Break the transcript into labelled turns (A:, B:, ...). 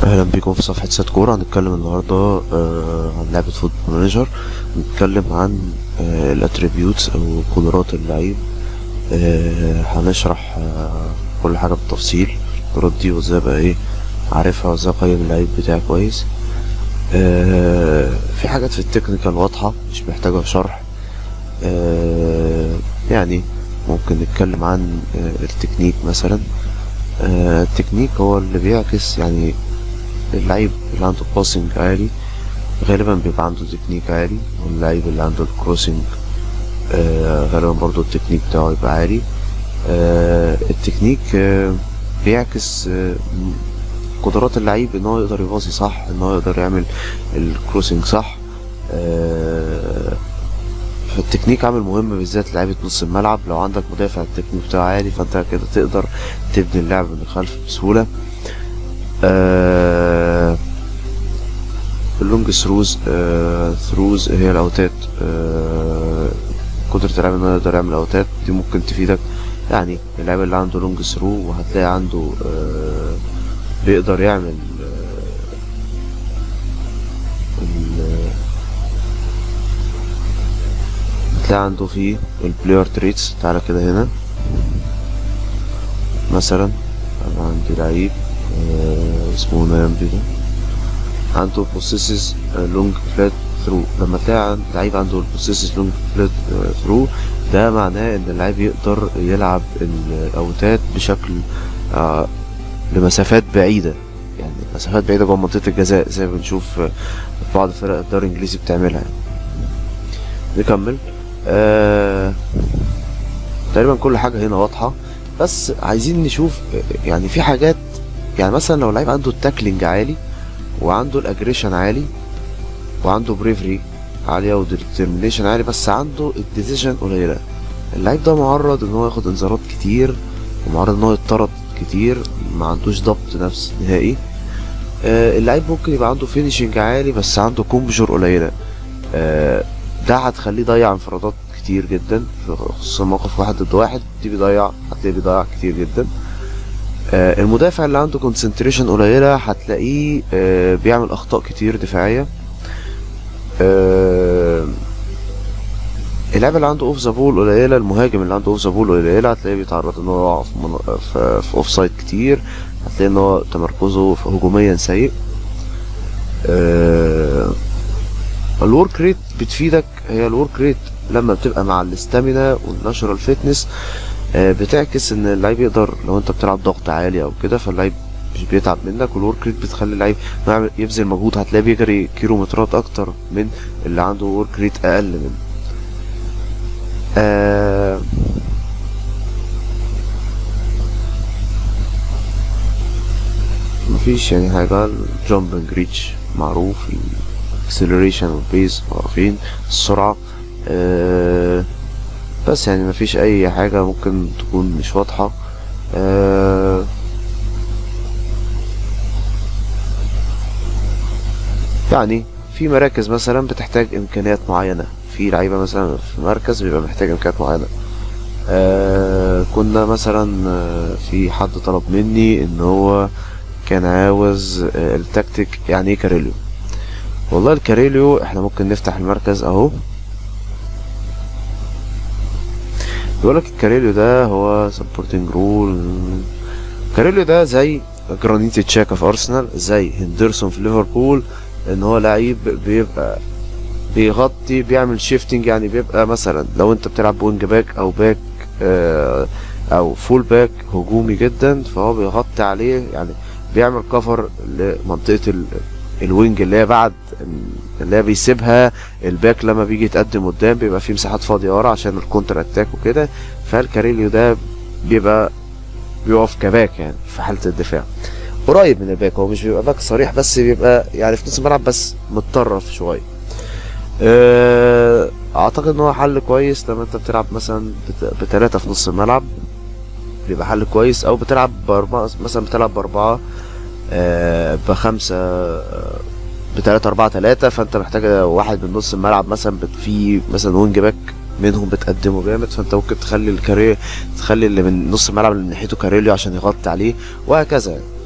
A: اهلا بكم في صفحة سات كورة هنتكلم النهاردة آه، عن لعبة فوتبول مانجر هنتكلم عن الاتريبيوتس او قدرات اللعيب آه، هنشرح آه، كل حاجة بالتفصيل القدرات دي وازاي ابقى ايه عارفها وازاي اقيم اللعيب بتاعي كويس آه، في حاجات في التكنيكال واضحة مش محتاجة شرح آه، يعني ممكن نتكلم عن آه، التكنيك مثلا آه، التكنيك هو اللي بيعكس يعني اللعيب اللي عنده باسنج عالي غالبا بيبقى عنده تكنيك عالي واللعيب اللي عنده الكروسنج آه غالبا برضو التكنيك بتاعه يبقى عالي آه التكنيك آه بيعكس آه قدرات اللعيب ان هو يقدر يباصي صح ان هو يقدر يعمل الكروسنج صح آه فالتكنيك عامل مهم بالذات لعيبة نص الملعب لو عندك مدافع التكنيك بتاعه عالي فانت كده تقدر تبني اللعب من الخلف بسهولة آه اللونج ثروز آه ثروز هي الاوتات آه قدرة اللاعب انه يقدر يعمل اوتات دي ممكن تفيدك يعني اللاعب اللي عنده لونج ثرو وهتلاقي عنده آه بيقدر يعمل آه ال- هتلاقي عنده فيه البلاير تريتس تعالى كده هنا مثلا انا عندي لعيب آه اسمه نايمبي ده عنده بوسيسز لونج فلات ثرو لما تلاقي عن- لعيب عنده البوسيسز لونج فلات ثرو ده معناه ان اللعيب يقدر يلعب الاوتات بشكل آه لمسافات بعيدة يعني مسافات بعيدة جوه منطقة الجزاء زي ما بنشوف آه، في بعض فرق الدوري الانجليزي بتعملها يعني. نكمل آه تقريبا كل حاجة هنا واضحة بس عايزين نشوف آه، يعني في حاجات يعني مثلا لو لعيب عنده التاكلينج عالي وعنده الاجريشن عالي وعنده بريفري عالية وديترمينيشن عالي بس عنده الديسيجن قليلة اللعيب ده معرض ان هو ياخد انذارات كتير ومعرض ان هو يتطرد كتير ما عندوش ضبط نفس نهائي آه اللعيب ممكن يبقى عنده فينيشنج عالي بس عنده كومبجر قليلة آه ده هتخليه يضيع انفرادات كتير جدا خصوصا موقف واحد ضد واحد دي بيضيع هتلاقيه بيضيع كتير جدا آه، المدافع اللي عنده كونسنتريشن قليلة هتلاقيه آه، بيعمل أخطاء كتير دفاعية آه، اللاعب اللي عنده اوف ذا بول قليلة المهاجم اللي عنده اوف ذا بول قليلة هتلاقيه بيتعرض ان هو يقع في, من... في, في اوف سايد كتير هتلاقي ان هو تمركزه في- هجوميا سيء آه، الورك ريت بتفيدك هي الورك ريت لما بتبقى مع الاستامينا والناشونال فيتنس آه، بتعكس ان اللعيب يقدر لو انت بتلعب ضغط عالي او كده فاللعيب مش بيتعب منك والورك ريت بتخلي اللعيب إنه يعمل- يبذل مجهود هتلاقيه بيجري كيلومترات اكتر من اللي عنده ورك ريت اقل منه آه مفيش يعني حاجة الجامبنج ريتش معروف الاكسلريشن والبيز معروفين السرعة آه بس يعني مفيش اي حاجة ممكن تكون مش واضحة آه يعني في مراكز مثلا بتحتاج امكانيات معينة في لعيبة مثلا في مركز بيبقى محتاج امكانيات معينة آه كنا مثلا آه، في حد طلب مني ان هو كان عاوز آه التكتيك يعني ايه كاريليو والله الكاريليو احنا ممكن نفتح المركز اهو بيقولك الكاريليو ده هو سبورتنج رول كاريليو ده زي جرانيت تشاكا في ارسنال زي هندرسون في ليفربول ان هو لعيب بيبقى بيغطي بيعمل شيفتنج يعني بيبقى مثلا لو انت بتلعب وينج باك او باك آه، او فول باك هجومي جدا فهو بيغطي عليه يعني بيعمل كفر لمنطقة ال- الوينج اللي هي بعد اللي هي بيسيبها الباك لما بيجي يتقدم قدام بيبقى فيه مساحات فاضية ورا عشان الكونتر اتاك وكده فالكاريليو ده بيبقى بيقف كباك يعني في حالة الدفاع قريب من الباك هو مش بيبقى باك صريح بس بيبقى يعني في نص الملعب بس متطرف شوية آه، اعتقد ان هو حل كويس لما انت بتلعب مثلا بت- بتلاتة في نص الملعب بيبقى حل كويس او بتلعب باربعة مثلا بتلعب باربعة آه، بخمسة آه، بتلاتة اربعة تلاتة فانت محتاج واحد من نص الملعب مثلا بت- في مثلا وينج باك منهم بتقدمه جامد فانت ممكن تخلي الكاري تخلي اللي من نص الملعب اللي من ناحيته كاريليو عشان يغطي عليه وهكذا